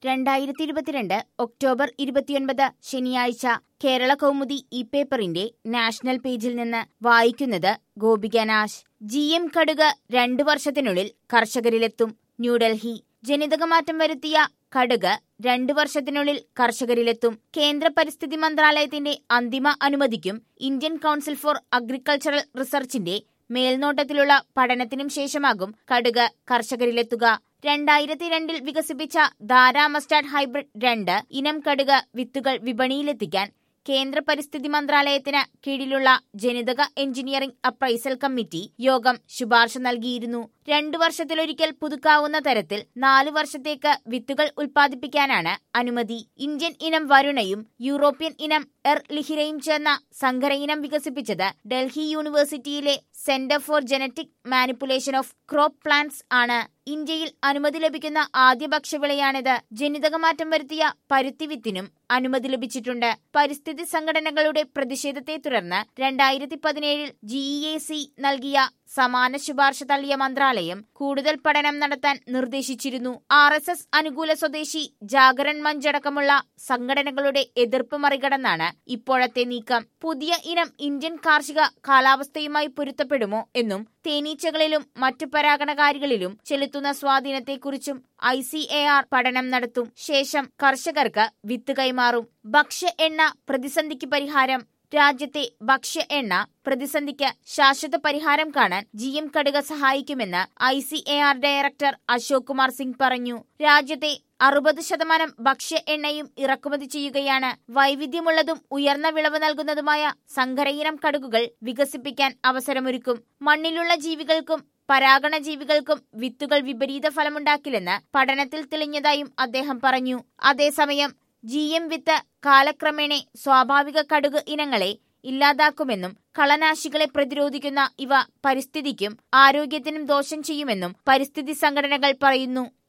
രണ്ടായിരത്തി ഇരുപത്തിരണ്ട് ഒക്ടോബർ ഇരുപത്തിയൊൻപത് ശനിയാഴ്ച കേരള കൗമുദി ഈ പേപ്പറിന്റെ നാഷണൽ പേജിൽ നിന്ന് വായിക്കുന്നത് ഗോപിക നാശ് ജി എം കടുക് രണ്ടു വർഷത്തിനുള്ളിൽ കർഷകരിലെത്തും ന്യൂഡൽഹി ജനിതകമാറ്റം വരുത്തിയ കടുക് രണ്ടു വർഷത്തിനുള്ളിൽ കർഷകരിലെത്തും കേന്ദ്ര പരിസ്ഥിതി മന്ത്രാലയത്തിന്റെ അന്തിമ അനുമതിക്കും ഇന്ത്യൻ കൌൺസിൽ ഫോർ അഗ്രികൾച്ചറൽ റിസർച്ചിന്റെ മേൽനോട്ടത്തിലുള്ള പഠനത്തിനും ശേഷമാകും കടുക് കർഷകരിലെത്തുക രണ്ടായിരത്തി രണ്ടിൽ വികസിപ്പിച്ച ധാരാ മസ്റ്റാർഡ് ഹൈബ്രിഡ് രണ്ട് ഇനം കടുക് വിത്തുകൾ വിപണിയിലെത്തിക്കാൻ കേന്ദ്ര പരിസ്ഥിതി മന്ത്രാലയത്തിന് കീഴിലുള്ള ജനിതക എഞ്ചിനീയറിംഗ് അപ്രൈസൽ കമ്മിറ്റി യോഗം ശുപാർശ നൽകിയിരുന്നു രണ്ടു വർഷത്തിലൊരിക്കൽ പുതുക്കാവുന്ന തരത്തിൽ നാല് വർഷത്തേക്ക് വിത്തുകൾ ഉൽപ്പാദിപ്പിക്കാനാണ് അനുമതി ഇന്ത്യൻ ഇനം വരുണയും യൂറോപ്യൻ ഇനം എർ ലിഹിരയും ചേർന്ന സങ്കര ഇനം വികസിപ്പിച്ചത് ഡൽഹി യൂണിവേഴ്സിറ്റിയിലെ centre for genetic manipulation of crop plants ആണ് ഇന്ത്യയിൽ അനുമതി ലഭിക്കുന്ന ആദ്യ ഭക്ഷ്യവിളയാണിത് ജനിതകമാറ്റം വരുത്തിയ പരുത്തി വിത്തിനും അനുമതി ലഭിച്ചിട്ടുണ്ട് പരിസ്ഥിതി സംഘടനകളുടെ പ്രതിഷേധത്തെ തുടർന്ന് രണ്ടായിരത്തി പതിനേഴിൽ ജിഇഎ സി നൽകിയ സമാന ശുപാർശ തള്ളിയ മന്ത്രാലയം കൂടുതൽ പഠനം നടത്താൻ നിർദ്ദേശിച്ചിരുന്നു ആർ എസ് എസ് അനുകൂല സ്വദേശി ജാഗരൺ മഞ്ച് അടക്കമുള്ള സംഘടനകളുടെ എതിർപ്പ് മറികടന്നാണ് ഇപ്പോഴത്തെ നീക്കം പുതിയ ഇനം ഇന്ത്യൻ കാർഷിക കാലാവസ്ഥയുമായി പൊരുത്തപ്പെടുമോ എന്നും തേനീച്ചകളിലും മറ്റു പരാഗണകാരികളിലും ചെലുത്തുന്ന സ്വാധീനത്തെക്കുറിച്ചും ഐ സി എ ആർ പഠനം നടത്തും ശേഷം കർഷകർക്ക് വിത്ത് കൈമാറും ഭക്ഷ്യ എണ്ണ പ്രതിസന്ധിക്ക് പരിഹാരം രാജ്യത്തെ ഭക്ഷ്യ എണ്ണ പ്രതിസന്ധിക്ക് ശാശ്വത പരിഹാരം കാണാൻ ജി എം കടുക സഹായിക്കുമെന്ന് I C A R director Ashok Kumar Singh പറഞ്ഞു രാജ്യത്തെ അറുപത് ശതമാനം ഭക്ഷ്യ എണ്ണയും ഇറക്കുമതി ചെയ്യുകയാണ് വൈവിധ്യമുള്ളതും ഉയർന്ന വിളവ് നൽകുന്നതുമായ സങ്കരയിനം കടുകുകൾ വികസിപ്പിക്കാൻ അവസരമൊരുക്കും മണ്ണിലുള്ള ജീവികൾക്കും പരാഗണ ജീവികൾക്കും വിത്തുകൾ വിപരീത ഫലമുണ്ടാക്കില്ലെന്ന് പഠനത്തിൽ തെളിഞ്ഞതായും അദ്ദേഹം പറഞ്ഞു അതേസമയം ജി എം വിത്ത് കാലക്രമേണ സ്വാഭാവിക കടുക് ഇനങ്ങളെ ഇല്ലാതാക്കുമെന്നും കളനാശികളെ പ്രതിരോധിക്കുന്ന ഇവ പരിസ്ഥിതിക്കും ആരോഗ്യത്തിനും ദോഷം ചെയ്യുമെന്നും പരിസ്ഥിതി സംഘടനകൾ പറയുന്നു